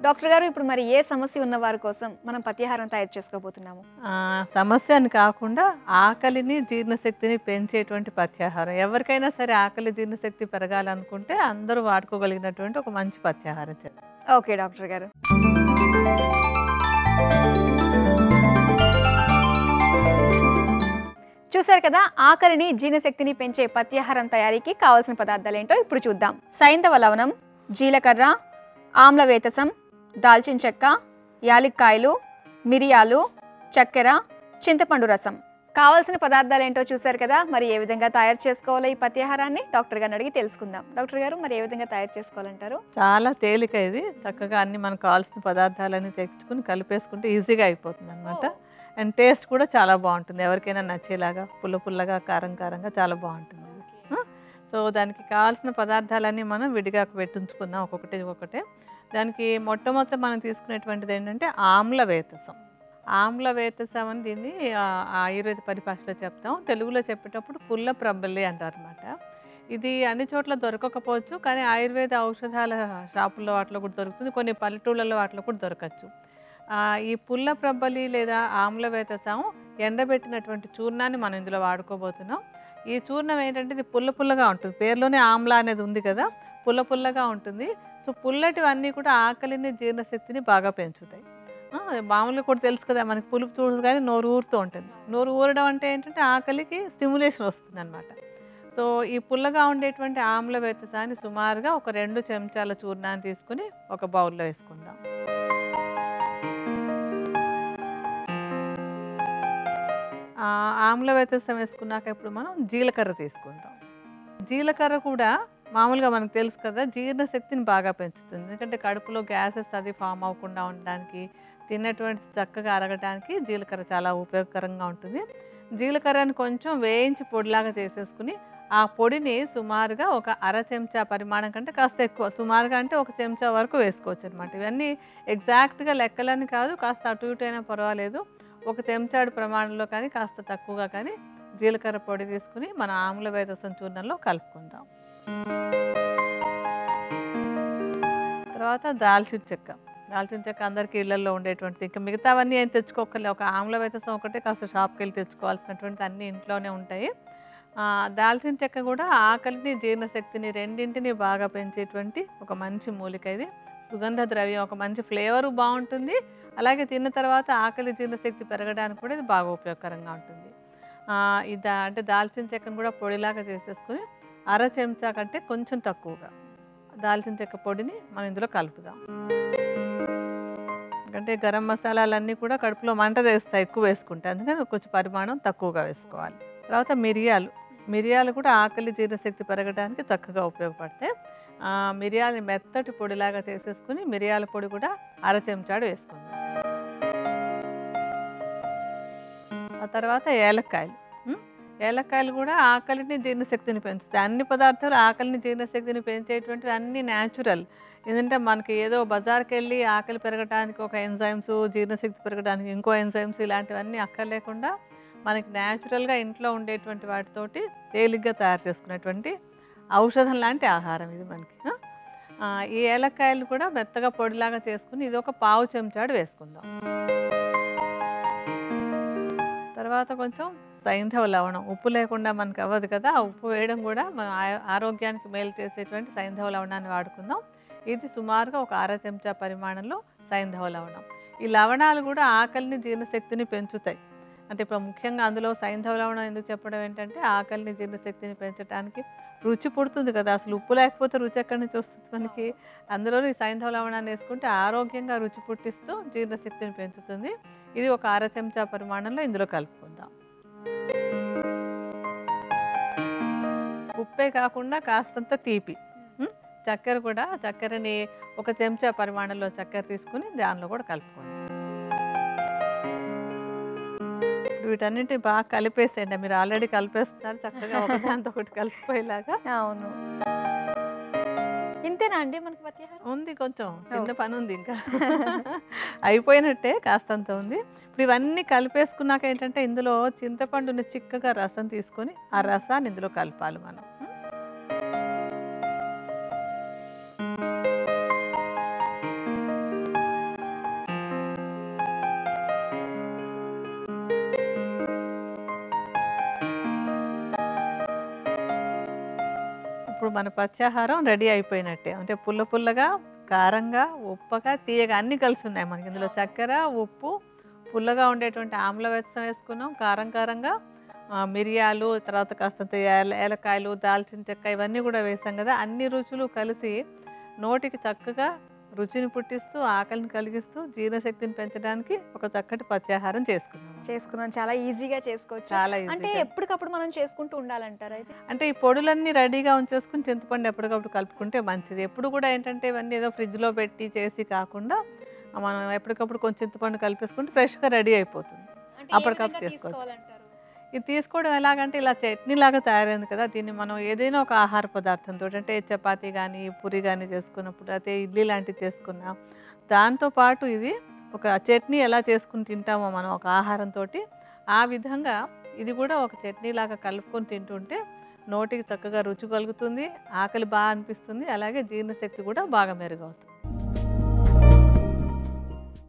Doctor గారు ఇప్పుడు మరి ఏ సమస్య ఉన్న వారి కోసం మనం పత్యాహారం తయారు చేసుకోబోతున్నాము ఆ, సమస్య అని కాకుండా ఆకలిని జీర్ణశక్తిని పెంచేటువంటి పథ్యాహారం ఎవరికైనా సరే ఆకలి జీర్ణశక్తి పెరగాలనుకుంటే అందరూ వాడుకోగలిగినటువంటి ఒక మంచి పథ్యాహారం చేద్దాం ఓకే డాక్టర్ గారు చూశారు కదా ఆకలిని జీర్ణశక్తిని పెంచే పత్యాహారం తయారీకి కావాల్సిన పదార్థాలు ఏంటో ఇప్పుడు చూద్దాం సైంధవ లవణం జీలకర్ర ఆమ్లవేతసం దాల్చిన చెక్క యాలిక్కాయలు మిరియాలు చక్కెర చింతపండు రసం కావాల్సిన పదార్థాలు ఏంటో చూశారు కదా మరి ఏ విధంగా తయారు చేసుకోవాలో ఈ పత్యాహారాన్ని డాక్టర్ గారిని అడిగి తెలుసుకుందాం డాక్టర్ గారు మరి ఏ విధంగా తయారు చేసుకోవాలంటారు చాలా తేలిక ఇది చక్కగా అన్ని మనకు కావాల్సిన పదార్థాలన్నీ తెచ్చుకుని కలిపేసుకుంటే ఈజీగా అయిపోతుంది అనమాట అండ్ టేస్ట్ కూడా చాలా బాగుంటుంది ఎవరికైనా నచ్చేలాగా పుల్ల పుల్లగా కారం కారంగా చాలా బాగుంటుంది ఇది. ఆ? సో దానికి కావాల్సిన పదార్థాలన్నీ మనం విడిగా పెట్టించుకుందాం ఒక్కొక్కటి ఒక్కొక్కటే దానికి మొట్టమొదటి మనం తీసుకునేటువంటిది ఏంటంటే ఆమ్ల వేతసం ఆమ్ల వేతసం అని దీన్ని ఆ, ఆయుర్వేద పరిభాషలో చెప్తాం తెలుగులో చెప్పేటప్పుడు పుల్ల ప్రబల్లి అంటారు అనమాట ఇది అన్ని చోట్ల దొరకకపోవచ్చు కానీ ఆయుర్వేద ఔషధాల షాపుల్లో వాటిలో కూడా దొరుకుతుంది కొన్ని పల్లెటూళ్ళలో వాటిలో కూడా దొరకచ్చు ఆ, ఈ పుల్ల ప్రబ్బలి లేదా ఆమ్లవేతసం ఎండబెట్టినటువంటి చూర్ణాన్ని మనం ఇందులో వాడుకోబోతున్నాం ఈ చూర్ణం ఏంటంటే ఇది పుల్ల పుల్లగా ఉంటుంది పేరులోనే ఆమ్ల అనేది ఉంది కదా పుల్ల పుల్లగా ఉంటుంది సో పుల్లటివన్నీ కూడా ఆకలిని జీర్ణశక్తిని బాగా పెంచుతాయి ఆ, మామూలుగా కూడా తెలుసు కదా మనకి పులుపు చూడదు కానీ నోరు ఊరుతూ ఉంటుంది నోరు ఊరడం అంటే ఏంటంటే ఆకలికి స్టిమ్యులేషన్ వస్తుంది అనమాట సో ఈ పుల్లగా ఉండేటువంటి ఆమ్ల వేతసాన్ని సుమారుగా ఒక రెండు చెంచాల చూర్ణాన్ని తీసుకుని ఒక బౌల్లో వేసుకుందాం ఆ, ఆమ్ల వ్యత్యాసం వేసుకున్నాక ఇప్పుడు మనం జీలకర్ర తీసుకుందాం జీలకర్ర కూడా మామూలుగా మనకు తెలుసు కదా జీర్ణశక్తిని బాగా పెంచుతుంది ఎందుకంటే కడుపులో గ్యాసెస్ అది ఫామ్ అవ్వకుండా ఉండడానికి తిన్నటువంటి చక్కగా అరగడానికి జీలకర్ర చాలా ఉపయోగకరంగా ఉంటుంది జీలకర్రని కొంచెం వేయించి పొడిలాగా చేసేసుకుని ఆ పొడిని సుమారుగా ఒక అర చెంచా పరిమాణం కంటే కాస్త ఎక్కువ సుమారుగా అంటే ఒక చెంచా వరకు వేసుకోవచ్చు అనమాట ఇవన్నీ ఎగ్జాక్ట్గా లెక్కలని కాదు కాస్త అటు ఇటు అయినా పర్వాలేదు ఒక చెంచాడు ప్రమాణంలో కానీ కాస్త తక్కువగా కానీ జీలకర్ర పొడి తీసుకుని మన ఆమ్ల వేదసం చూర్ణంలో కలుపుకుందాం తర్వాత దాల్చిన చెక్క దాల్చిన చెక్క అందరికీ ఇళ్లలో ఉండేటువంటిది ఇంకా మిగతావన్నీ ఏం తెచ్చుకోకలే ఒక ఆమ్ల వేదసం ఒకటే కాస్త షాప్కి వెళ్ళి తెచ్చుకోవాల్సినటువంటి అన్ని ఇంట్లోనే ఉంటాయి ఆ, దాల్చిన చెక్క కూడా ఆకలిని జీర్ణశక్తిని రెండింటిని బాగా పెంచేటువంటి ఒక మంచి మూలిక ఇది సుగంధ ద్రవ్యం ఒక మంచి ఫ్లేవరు బాగుంటుంది అలాగే తిన్న తర్వాత ఆకలి జీర్ణశక్తి పెరగడానికి కూడా ఇది బాగా ఉపయోగకరంగా ఉంటుంది ఆ, ఇది అంటే దాల్చిన చెక్కను కూడా పొడిలాగా చేసేసుకుని అర చెంచా కంటే కొంచెం తక్కువగా దాల్చిన చెక్క పొడిని మనం ఇందులో కలుపుదాం ఎందుకంటే గరం మసాలాలన్నీ కూడా కడుపులో మంట తెస్తాయి ఎక్కువ వేసుకుంటే అందుకని కొంచెం పరిమాణం తక్కువగా వేసుకోవాలి తర్వాత మిరియాలు మిరియాలు కూడా ఆకలి జీర్ణశక్తి పెరగడానికి చక్కగా ఉపయోగపడతాయి ఆ, మిరియాలని మెత్తటి పొడిలాగా చేసేసుకుని మిరియాల పొడి కూడా అర చెంచాడు వేసుకుందాం ఆ తర్వాత ఏలక్కాయలు ఉం? ఏలక్కాయలు కూడా ఆకలిని జీర్ణశక్తిని పెంచుతాయి అన్ని పదార్థాలు ఆకలిని జీర్ణశక్తిని పెంచేటువంటివి అన్ని న్యాచురల్ ఎందుకంటే మనకి ఏదో బజార్కి వెళ్ళి ఆకలి పెరగడానికి ఒక ఎంజైమ్స్ జీర్ణశక్తి పెరగడానికి ఇంకో ఎంజైమ్స్ ఇలాంటివన్నీ అక్కర్లేకుండా మనకి న్యాచురల్గా ఇంట్లో ఉండేటువంటి వాటితోటి తేలిగ్గా తయారు చేసుకునేటువంటి ఔషధం లాంటి ఆహారం ఇది మనకి ఆ? ఆ, ఈ ఏలక్కాయలు కూడా మెత్తగా పొడిలాగా చేసుకుని ఇది ఒక పావు చెంచాడు వేసుకుందాం తర్వాత కొంచెం సైంధవ లవణం ఉప్పు లేకుండా మనకు అవ్వదు కదా ఆ ఉప్పు వేయడం కూడా మన ఆ- ఆరోగ్యానికి మేలు చేసేటువంటి సైంధవ లవణాన్ని వాడుకుందాం ఇది సుమారుగా ఒక అర చెంచా పరిమాణంలో సైంధవ లవణం ఈ లవణాలు కూడా ఆకలిని జీర్ణశక్తిని పెంచుతాయి అంటే ఇప్పుడు ముఖ్యంగా అందులో సైంధవ లవణం ఎందుకు చెప్పడం ఏంటంటే ఆకలిని జీర్ణశక్తిని పెంచడానికి రుచి పుడుతుంది కదా అసలు ఉప్పు లేకపోతే రుచి ఎక్కడి నుంచి వస్తుంది మనకి అందులో ఈ సైంధవ లవణాన్ని వేసుకుంటే ఆరోగ్యంగా రుచి పుట్టిస్తూ జీర్ణశక్తిని పెంచుతుంది ఇది ఒక అర చెంచా పరిమాణంలో ఇందులో కలుపుకుందాం ఉప్పే కాకుండా కాస్తంత తీపి ఉం? చక్కెర కూడా చక్కెరని ఒక చెంచా పరిమాణంలో చక్కెర తీసుకుని దానిలో కూడా కలుపుకోండి ఇప్పుడు వీటన్నిటిని బాగా కలిపేసేయండి మీరు ఆల్రెడీ కలిపేస్తున్నారు చక్కగా ఒకదాంతో ఒకటి కలిసిపోయేలాగా అవును ఇంతేనా అండి మనకి పత్యాహారం ఉంది కొంచెం చిన్న పని ఉంది ఇంకా అయిపోయినట్టే కాస్తంత ఉంది ఇప్పుడు ఇవన్నీ కలిపేసుకున్నాక ఏంటంటే ఇందులో చింతపండుని చిక్కగా రసం తీసుకొని ఆ రసాన్ని ఇందులో కలపాలి మనం అప్పుడు మన పత్యాహారం రెడీ అయిపోయినట్టే అంటే పుల్ల పుల్లగా కారంగా ఉప్పగా తీయగా అన్నీ కలిసి ఉన్నాయి మనకి ఇందులో చక్కెర ఉప్పు పుల్లగా ఉండేటువంటి ఆమ్ల వెచ్చం వేసుకున్నాం కారం కారంగా ఆ, మిరియాలు తర్వాత కాస్తంత ఏల- ఏలకాయలు దాల్చిన చెక్క ఇవన్నీ కూడా వేసాం కదా అన్ని రుచులు కలిసి నోటికి చక్కగా రుచిని పుట్టిస్తూ ఆకలిని కలిగిస్తూ జీర్ణశక్తిని పెంచడానికి ఒక చక్కటి పత్యాహారం చేసుకున్నాం చేసుకున్నాం చాలా ఈజీగా చేసుకోవచ్చు చాలా అంటే ఈజీగా ఎప్పటికప్పుడు మనం చేసుకుంటూ ఉండాలంటారు అయితే అంటే ఈ పొడులన్నీ రెడీగా ఉంచేసుకుని చింతపండు ఎప్పటికప్పుడు కలుపుకుంటే మంచిది ఎప్పుడు కూడా ఏంటంటే ఇవన్నీ ఏదో ఫ్రిడ్జ్లో పెట్టి చేసి కాకుండా మనం ఎప్పటికప్పుడు కొంచెం చింతపండు కలిపేసుకుంటే ఫ్రెష్గా రెడీ అయిపోతుంది అంటే అప్పటికప్పుడు చేసుకోవచ్చు. ఇది తీసుకోవడం ఎలాగంటే ఇలా చట్నీ లాగా తయారైంది కదా దీన్ని మనం ఏదైనా ఒక ఆహార పదార్థంతో అంటే చపాతీ కానీ పూరి కానీ చేసుకున్నప్పుడు అయితే ఇడ్లీ లాంటివి చేసుకున్నా దాంతో పాటు ఇది ఒక చట్నీ ఎలా చేసుకుని తింటామో మనం ఒక ఆహారంతో ఆ విధంగా ఇది కూడా ఒక చట్నీ లాగా కలుపుకొని తింటుంటే నోటికి చక్కగా రుచి కలుగుతుంది ఆకలి బాగా అనిపిస్తుంది అలాగే జీర్ణశక్తి కూడా బాగా మెరుగవుతుంది